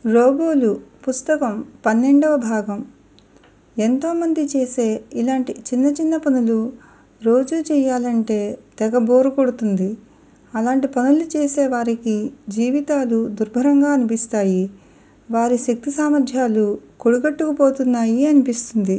రోబోలు పుస్తకం పన్నెండవ భాగం ఎంతోమంది చేసే ఇలాంటి చిన్న చిన్న పనులు రోజూ చెయ్యాలంటే తెగ బోరు కొడుతుంది అలాంటి పనులు చేసే వారికి జీవితాలు దుర్భరంగా అనిపిస్తాయి వారి శక్తి సామర్థ్యాలు కొడిగట్టుకుపోతున్నాయి అనిపిస్తుంది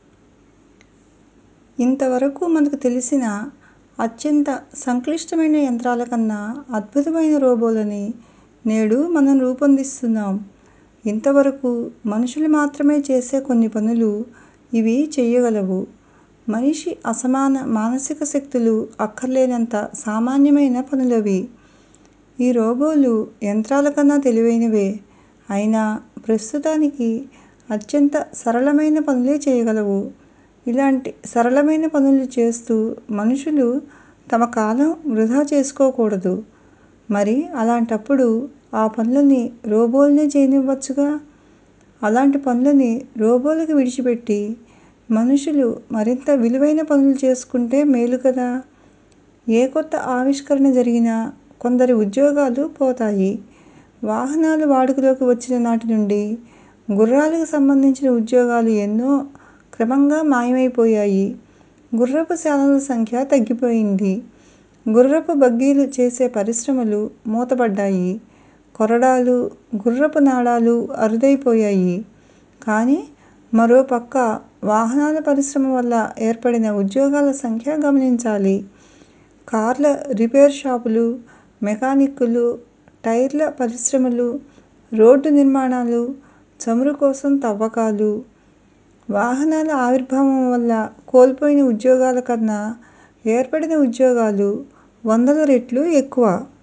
ఇంతవరకు మనకు తెలిసిన అత్యంత సంక్లిష్టమైన యంత్రాల కన్నా అద్భుతమైన రోబోలని నేడు మనం రూపొందిస్తున్నాం ఇంతవరకు మనుషులు మాత్రమే చేసే కొన్ని పనులు ఇవి చెయ్యగలవు మనిషి అసమాన మానసిక శక్తులు అక్కర్లేనంత సామాన్యమైన పనులవి ఈ రోబోలు యంత్రాల కన్నా తెలివైనవే అయినా ప్రస్తుతానికి అత్యంత సరళమైన పనులే చేయగలవు ఇలాంటి సరళమైన పనులు చేస్తూ మనుషులు తమ కాలం వృధా చేసుకోకూడదు మరి అలాంటప్పుడు ఆ పనులని రోబోలనే చేయనివ్వచ్చుగా అలాంటి పనులని రోబోలకు విడిచిపెట్టి మనుషులు మరింత విలువైన పనులు చేసుకుంటే మేలు కదా ఏ కొత్త ఆవిష్కరణ జరిగినా కొందరి ఉద్యోగాలు పోతాయి వాహనాలు వాడుకలోకి వచ్చిన నాటి నుండి గుర్రాలకు సంబంధించిన ఉద్యోగాలు ఎన్నో క్రమంగా మాయమైపోయాయి గుర్రపు శాలల సంఖ్య తగ్గిపోయింది గుర్రపు బగ్గీలు చేసే పరిశ్రమలు మూతపడ్డాయి కొరడాలు గుర్రపు నాడాలు అరుదైపోయాయి కానీ మరో పక్క వాహనాల పరిశ్రమ వల్ల ఏర్పడిన ఉద్యోగాల సంఖ్య గమనించాలి కార్ల రిపేర్ షాపులు మెకానిక్కులు టైర్ల పరిశ్రమలు రోడ్డు నిర్మాణాలు చమురు కోసం తవ్వకాలు వాహనాల ఆవిర్భావం వల్ల కోల్పోయిన ఉద్యోగాల కన్నా ఏర్పడిన ఉద్యోగాలు వందల రెట్లు ఎక్కువ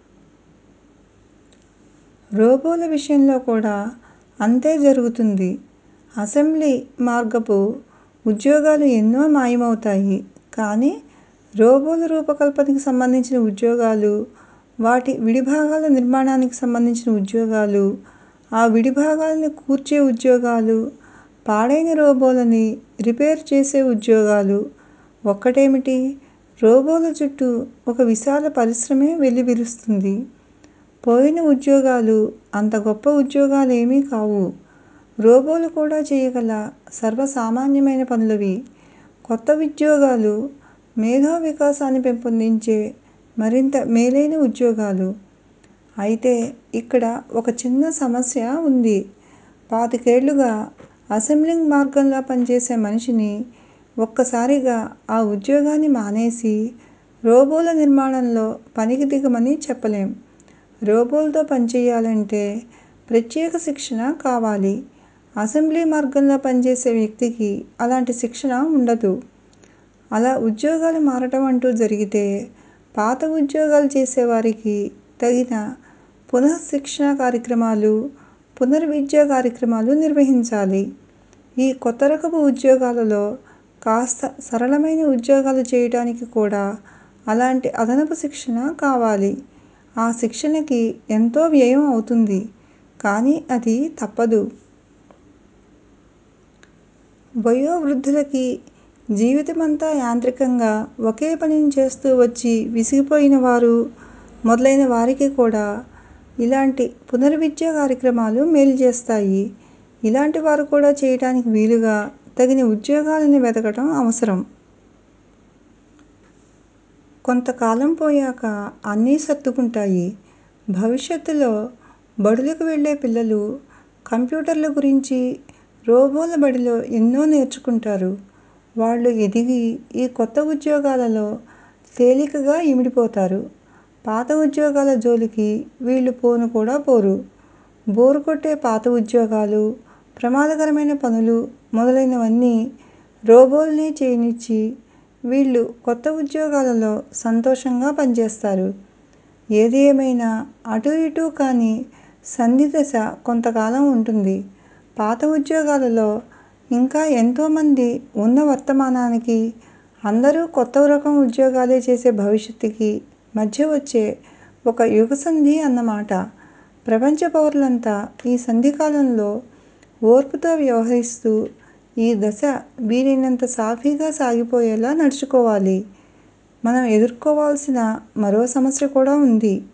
రోబోల విషయంలో కూడా అంతే జరుగుతుంది అసెంబ్లీ మార్గపు ఉద్యోగాలు ఎన్నో మాయమవుతాయి కానీ రోబోల రూపకల్పనకి సంబంధించిన ఉద్యోగాలు వాటి విడిభాగాల నిర్మాణానికి సంబంధించిన ఉద్యోగాలు ఆ విడిభాగాలని కూర్చే ఉద్యోగాలు పాడైన రోబోలని రిపేర్ చేసే ఉద్యోగాలు ఒక్కటేమిటి రోబోల చుట్టూ ఒక విశాల పరిశ్రమే వెల్లివిరుస్తుంది పోయిన ఉద్యోగాలు అంత గొప్ప ఉద్యోగాలేమీ కావు రోబోలు కూడా చేయగల సర్వసామాన్యమైన పనులవి కొత్త ఉద్యోగాలు మేధో వికాసాన్ని పెంపొందించే మరింత మేలైన ఉద్యోగాలు అయితే ఇక్కడ ఒక చిన్న సమస్య ఉంది పాతికేళ్లుగా అసెంబ్లింగ్ మార్గంలా పనిచేసే మనిషిని ఒక్కసారిగా ఆ ఉద్యోగాన్ని మానేసి రోబోల నిర్మాణంలో పనికి దిగమని చెప్పలేం రోబోలతో పనిచెయ్యాలంటే ప్రత్యేక శిక్షణ కావాలి అసెంబ్లీ మార్గంలో పనిచేసే వ్యక్తికి అలాంటి శిక్షణ ఉండదు అలా ఉద్యోగాలు మారటం అంటూ జరిగితే పాత ఉద్యోగాలు చేసేవారికి తగిన పునఃశిక్షణా కార్యక్రమాలు పునర్విద్యా కార్యక్రమాలు నిర్వహించాలి ఈ కొత్త రకపు ఉద్యోగాలలో కాస్త సరళమైన ఉద్యోగాలు చేయటానికి కూడా అలాంటి అదనపు శిక్షణ కావాలి ఆ శిక్షణకి ఎంతో వ్యయం అవుతుంది కానీ అది తప్పదు వయోవృద్ధులకి జీవితమంతా యాంత్రికంగా ఒకే పనిని చేస్తూ వచ్చి విసిగిపోయిన వారు మొదలైన వారికి కూడా ఇలాంటి పునర్విద్యా కార్యక్రమాలు మేలు చేస్తాయి ఇలాంటి వారు కూడా చేయటానికి వీలుగా తగిన ఉద్యోగాలని వెతకటం అవసరం కొంతకాలం పోయాక అన్నీ సర్దుకుంటాయి భవిష్యత్తులో బడులకు వెళ్ళే పిల్లలు కంప్యూటర్ల గురించి రోబోల బడిలో ఎన్నో నేర్చుకుంటారు వాళ్ళు ఎదిగి ఈ కొత్త ఉద్యోగాలలో తేలికగా ఇమిడిపోతారు పాత ఉద్యోగాల జోలికి వీళ్ళు పోను కూడా పోరు బోరు కొట్టే పాత ఉద్యోగాలు ప్రమాదకరమైన పనులు మొదలైనవన్నీ రోబోలనే చేయనిచ్చి వీళ్ళు కొత్త ఉద్యోగాలలో సంతోషంగా పనిచేస్తారు ఏది ఏమైనా అటూ ఇటూ కాని సంధిదశ కొంతకాలం ఉంటుంది పాత ఉద్యోగాలలో ఇంకా ఎంతోమంది ఉన్న వర్తమానానికి అందరూ కొత్త రకం ఉద్యోగాలే చేసే భవిష్యత్తుకి మధ్య వచ్చే ఒక యుగసంధి అన్నమాట ప్రపంచ పౌరులంతా ఈ సంధికాలంలో ఓర్పుతో వ్యవహరిస్తూ ఈ దశ వీలైనంత సాఫీగా సాగిపోయేలా నడుచుకోవాలి మనం ఎదుర్కోవాల్సిన మరో సమస్య కూడా ఉంది